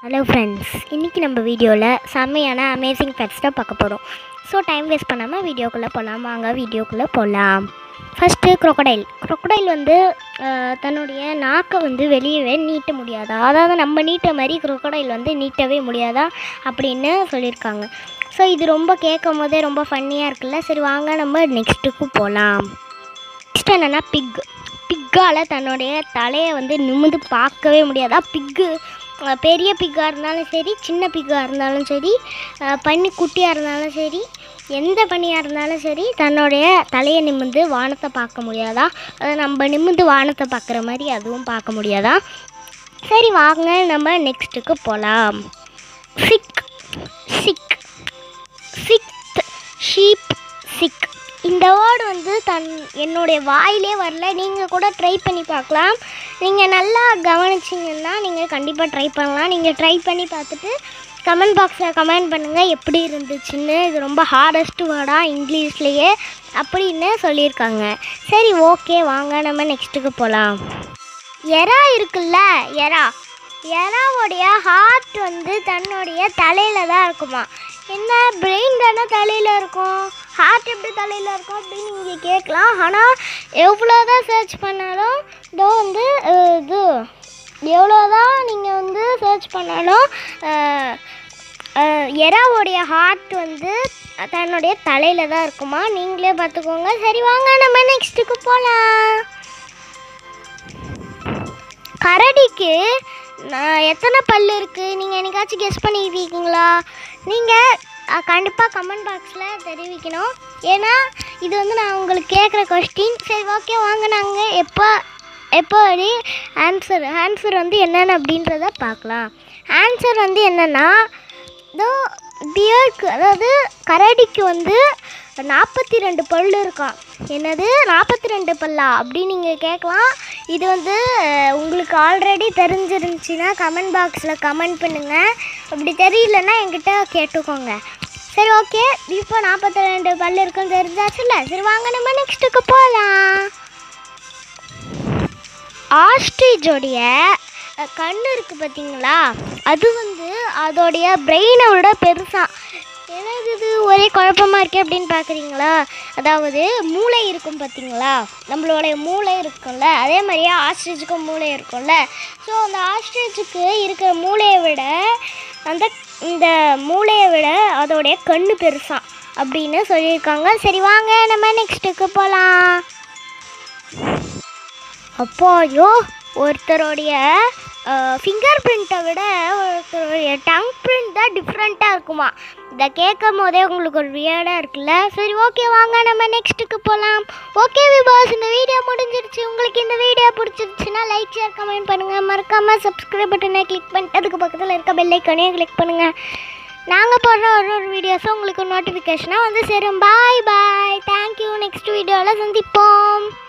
hello friends இன்றைக்கி நம்ம வீடியோவில் செம்மையான அமேசிங் ஃபேக்ட்ஸ் தான் பார்க்க போகிறோம் ஸோ டைம் வேஸ்ட் பண்ணாமல் வீடியோக்குள்ளே போகலாம் வாங்க வீடியோக்குள்ளே போகலாம் ஃபஸ்ட்டு crocodile crocodile வந்து அஹ், தன்னுடைய நாக்கை வந்து வெளியவே நீட்ட முடியாதா அதாவது நம்ம நீட்ட மாதிரி crocodile வந்து நீட்டவே முடியாதா அப்படின்னு சொல்லியிருக்காங்க ஸோ இது ரொம்ப கேட்கும் போதே ரொம்ப ஃபன்னியாக இருக்குல்ல சரி வாங்க நம்ம நெக்ஸ்ட்டுக்கு போகலாம் நெக்ஸ்ட் என்னென்னா பிக் பிக்கால் தன்னுடைய தலையை வந்து நிமிந்து பார்க்கவே முடியாதா பிக்கு பெரிய பிக்காக இருந்தாலும் சரி சின்ன பிக்காக இருந்தாலும் சரி அஹ், பன்னி குட்டியாக இருந்தாலும் சரி எந்த பனியாக இருந்தாலும் சரி தன்னுடைய தலையை நிமிந்து வானத்தை பார்க்க முடியாதா அதை நம்ம நிமிந்து வானத்தை பார்க்குற மாதிரி அதுவும் பார்க்க முடியாதா சரி வாங்க நம்ம நெக்ஸ்ட்டுக்கு போகலாம் sick sick sixth sheep sick இந்த வேர்டு வந்து தன் என்னுடைய வாயிலே வரல நீங்கள் கூட ட்ரை பண்ணி பார்க்கலாம் நீங்கள் நல்லா கவனிச்சிங்கன்னா நீங்கள் கண்டிப்பாக ட்ரை பண்ணலாம் நீங்கள் ட்ரை பண்ணி பார்த்துட்டு கமெண்ட் பாக்ஸில் கமெண்ட் பண்ணுங்கள் எப்படி இருந்துச்சுன்னு இது ரொம்ப ஹார்டஸ்ட் வேர்டாக இங்கிலீஷ்லேயே அப்படின்னு சொல்லியிருக்காங்க சரி ஓகே வாங்க நம்ம நெக்ஸ்ட்டுக்கு போகலாம் எறா இருக்குல்ல எறா எறாவோடைய ஹார்ட் வந்து தன்னுடைய தலையில் தான் இருக்குமா என்ன பிரெயின் தானே தலையில் இருக்கும் ஹார்ட் எப்படி தலையில் இருக்கும் அப்படின்னு நீங்கள் கேட்கலாம் ஆனால் எவ்வளோ தான் சர்ச் பண்ணாலும் இதோ வந்து அஹ், இது எவ்வளோ தான் நீங்கள் வந்து சர்ச் பண்ணாலும் அஹ், அஹ், எறாவோடைய ஹார்ட் வந்து தன்னுடைய தலையில் தான் இருக்குமா நீங்களே பார்த்துக்கோங்க சரி வாங்க நம்ம நெக்ஸ்ட்டுக்கு போகலாம் கரடிக்கு நான் எத்தனை பல் இருக்குது நீங்கள் என்னைக்காச்சும் கெஸ் பண்ணியிருக்கீங்களா நீங்கள் கண்டிப்பாக கமெண்ட் பாக்ஸில் தெரிவிக்கணும் ஏன்னா இது வந்து நான் உங்களுக்கு கேட்குற கொஸ்டின் சரி ஓகே வாங்க நாங்கள் எப்போ எப்போ வழி ஆன்சர் ஆன்சர் வந்து என்னென்ன அப்படின்றத பார்க்கலாம் ஆன்சர் வந்து என்னென்னா இதோ பியர்க்கு அதாவது கரடிக்கு வந்து நாற்பத்தி ரெண்டு பல் இருக்கான் என்னது நாற்பத்தி ரெண்டு பல்லா அப்படின்னு நீங்கள் கேட்கலாம் இது வந்து அஹ், உங்களுக்கு ஆல்ரெடி தெரிஞ்சிருந்துச்சின்னா கமெண்ட் பாக்ஸில் கமெண்ட் பண்ணுங்கள் அப்படி தெரியலன்னா என்கிட்ட கேட்டுக்கோங்க சரி ஓகே இப்போ நாற்பத்தி ரெண்டு பல் இருக்குன்னு தெரிஞ்சாச்சுல்ல சரி வாங்க நம்ம நெக்ஸ்ட்டுக்கு போகலாம் ஆஸ்ட்ரிச்சோடைய கண் இருக்குது பார்த்தீங்களா அது வந்து அதோடைய பிரெயினை விட பெருசாக என்னது இது ஒரே குழப்பமா இருக்கே அப்படின்னு பார்க்குறீங்களா அதாவது மூளை இருக்கும் பார்த்தீங்களா நம்மளோட மூளை இருக்கும்ல அதே மாதிரியே ஆஸ்ட்ரிச்சுக்கும் மூளை இருக்கும்ல ஸோ அந்த ஆஸ்ட்ரிச்சுக்கு இருக்கிற மூளையை விட அந்த இந்த மூளையை விட அதோடைய கண்ணு பெருசா அப்படின்னு சொல்லியிருக்காங்க சரி வாங்க நம்ம நெக்ஸ்ட்டுக்கு போகலாம் அப்போ ஐயோ ஒருத்தருடைய ஃபிங்கர் பிரிண்ட்டை விட ஒருத்தருடைய டங் பிரிண்ட் தான் டிஃப்ரெண்ட்டாக இருக்குமா இதை கேட்கும் போதே உங்களுக்கு ஒரு வியர்டாக இருக்குல்ல சரி ஓகே வாங்க நம்ம நெக்ஸ்ட்டுக்கு போகலாம் ஓகே விபாஸ் இந்த வீடியோ முடிஞ்சிருச்சு உங்களுக்கு இந்த வீடியோ பிடிச்சிருச்சுன்னா லைக் ஷேர் கமெண்ட் பண்ணுங்கள் மறக்காமல் சப்ஸ்கிரைப் பட்டனை கிளிக் பண்ணிட்டு அதுக்கு பக்கத்தில் இருக்க பெல் ஐக்கனையும் கிளிக் பண்ணுங்கள் நாங்கள் போடுற ஒரு ஒரு வீடியோஸும் உங்களுக்கு நோட்டிஃபிகேஷனாக வந்து சேரும் பாய் பாய் தேங்க்யூ நெக்ஸ்ட் வீடியோவில் சந்திப்போம்